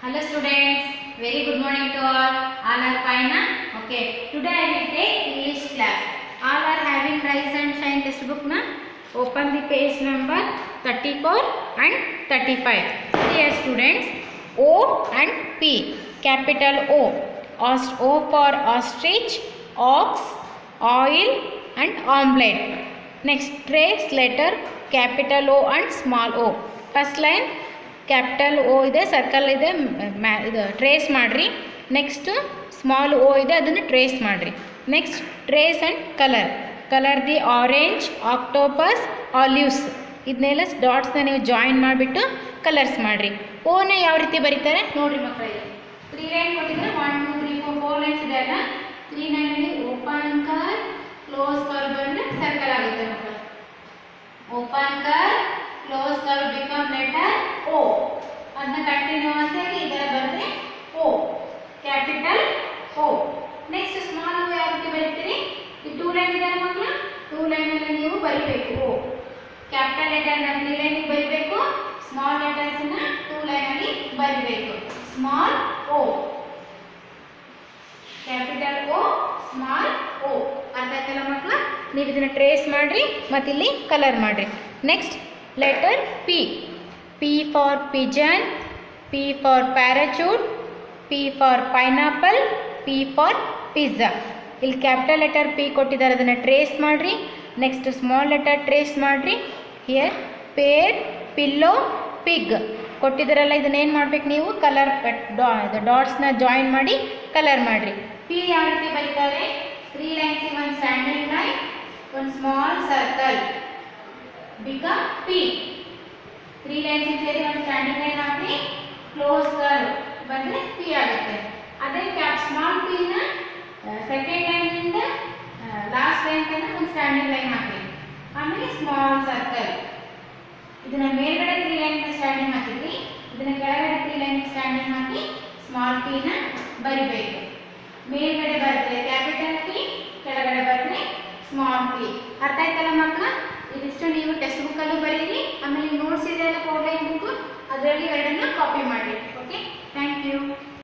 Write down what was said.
Hello students, very good morning to all. All are fine? na? Okay, today I will take English class. All are having Rise and Shine textbook na? Open the page number 34 and 35. See here students, O and P, capital O. Ost- O for ostrich, ox, oil and omelette. Next trace letter capital O and small o. First line capital O ಇದೆ circle ಇದೆ ಮ್ಯಾ ಇದು trace ಮಾಡಿರಿ next small ಓ ಇದೆ ಅದನ್ನು trace ಮಾಡಿರಿ next trace and colour colour the orange octopus olives ಇದನ್ನೆಲ್ಲ ಡಾಟ್ಸ್ನ ನೀವು ಜಾಯಿನ್ ಮಾಡಿಬಿಟ್ಟು ಕಲರ್ಸ್ ಮಾಡಿರಿ ಓನ ಯಾವ ರೀತಿ ಬರೀತಾರೆ ನೋಡಿರಿ ಮಕ್ಕಳಿಗೆ ತ್ರೀ ಲೈನ್ ಕೊಟ್ಟಿದ್ರೆ one two three four four lines ಇದೆ ಅಲ್ಲ ತ್ರೀ ಲೈನಲ್ಲಿ ಓಪನ್ ಕರ್ ಕ್ಲೋಸ್ ಕರ್ ಬಂದು ಸರ್ಕಲ್ ಆಗುತ್ತೆ ಮಕ್ಕಳು ಓಪನ್ ಕರ್ ಕ್ಲೋಸ್ ಕರ್ ಬಿಕಮ್ ಲೆಟರ್ ಓ ಅದನ್ನ ಕಂಟಿನ್ಯೂಸ್ ಆಗಿ ಇದರ ಬರೆದ್ರೆ O capital O next small O ಯಾವ ರೀತಿ ಬರೀತೀರಿ ಈ ಟೂ ಲೈನ್ ಇದೆ ಮಕ್ಕಳು ಟೂ ಲೈನಲ್ಲಿ ನೀವು ಬರಿಬೇಕು ಓ ಕ್ಯಾಪಿಟಲ್ ಲೆಟರ್ನ ತ್ರೀ ಲೈನಿಗೆ ಬರಿಬೇಕು ಸ್ಮಾಲ್ ಲೆಟರ್ಸ್ನ ಟೂ ಲೈನಲ್ಲಿ ಬರಿಬೇಕು small O capital O small O ಅರ್ಥ ಆಯ್ತಲ್ಲ ಮಕ್ಕಳು ನೀವು ಇದನ್ನು ಟ್ರೇಸ್ ಮಾಡಿರಿ ಮತ್ತು ಇಲ್ಲಿ ಕಲರ್ ಮಾಡಿರಿ next letter P P for pigeon P for parachute P for pineapple P for pizza ಇಲ್ಲಿ ಕ್ಯಾಪಿಟಲ್ ಲೆಟರ್ ಪಿ ಕೊಟ್ಟಿದ್ದಾರೆ ಅದನ್ನು ಟ್ರೇಸ್ ಮಾಡಿರಿ ನೆಕ್ಸ್ಟ್ ಸ್ಮಾಲ್ ಲೆಟರ್ ಟ್ರೇಸ್ ಮಾಡಿರಿ ಹಿಯರ್ ಪೇರ್ ಪಿಲ್ಲೋ ಪಿಗ್ ಕೊಟ್ಟಿದ್ದಾರಲ್ಲ ಇದನ್ನೇನು ಮಾಡ್ಬೇಕು ನೀವು ಕಲರ್ ಡಾಟ್ಸ್ನ ಜಾಯಿನ್ ಮಾಡಿ ಕಲರ್ ಮಾಡಿರಿ ಪಿ ಯಾವ ರೀತಿ ಬರೀತಾರೆ ತ್ರೀ ಲೈನ್ಸ್ ಒಂದು ಸ್ಟ್ಯಾಂಡಿಂಗ್ ಲೈನ್ ಒಂದು small circle become P three lines ಸೇರಿ ಒಂದು ಸ್ಟ್ಯಾಂಡಿಂಗ್ ಲೈನ್ ಹಾಕಿ ಕ್ಲೋಸ್ ಕರ್ವ್ ಬಂದರೆ ಪಿ ಆಗುತ್ತೆ ಅದೇ ಕ್ಯಾಪ್ ಸ್ಮಾಲ್ ಪಿನ ಸೆಕೆಂಡ್ ಲೈನಿಂದ ಲಾಸ್ಟ್ ಲೈನ್ ತನಕ ಒಂದು ಸ್ಟ್ಯಾಂಡಿಂಗ್ ಲೈನ್ ಹಾಕಿ ಆಮೇಲೆ ಸ್ಮಾಲ್ ಸರ್ಕಲ್ ಇದನ್ನ ಮೇಲ್ಗಡೆ ತ್ರೀ ಲೈನ್ ಸ್ಟ್ಯಾಂಡಿಂಗ್ ಹಾಕಿದ್ವಿ ಇದನ್ನ ಕೆಳಗಡೆ ತ್ರೀ ಲೈನ್ ಸ್ಟ್ಯಾಂಡಿಂಗ್ ಹಾಕಿ ಸ್ಮಾಲ್ ಪಿನ ಬರಿಬೇಕು ಮೇಲ್ಗಡೆ ಬರ್ತದೆ ಕ್ಯಾಪಿಟಲ್ ಪಿ ಕೆಳಗಡೆ ಬರ್ತದೆ ಸ್ಮಾಲ್ ಪಿ ಅರ್ಥ ಆಯ್ತಲ್ಲ ಮಕ್ಕಳ ಇದಿಷ್ಟು ನೀವು ಟೆಕ್ಸ್ಟ್ ಬುಕ್ಕಲ್ಲೂ ಬರೀರಿ ಆಮೇಲೆ ನೋಟ್ಸ್ ಇದೆಯಲ್ಲ ಫೋರ್ ಲೈನ್ ಬುಕ್ ಅದರಲ್ಲಿ ಎರಡನ್ನ ಕಾಪಿ ಮಾಡಿ ಓಕೆ ಥ್ಯಾಂಕ್ ಯು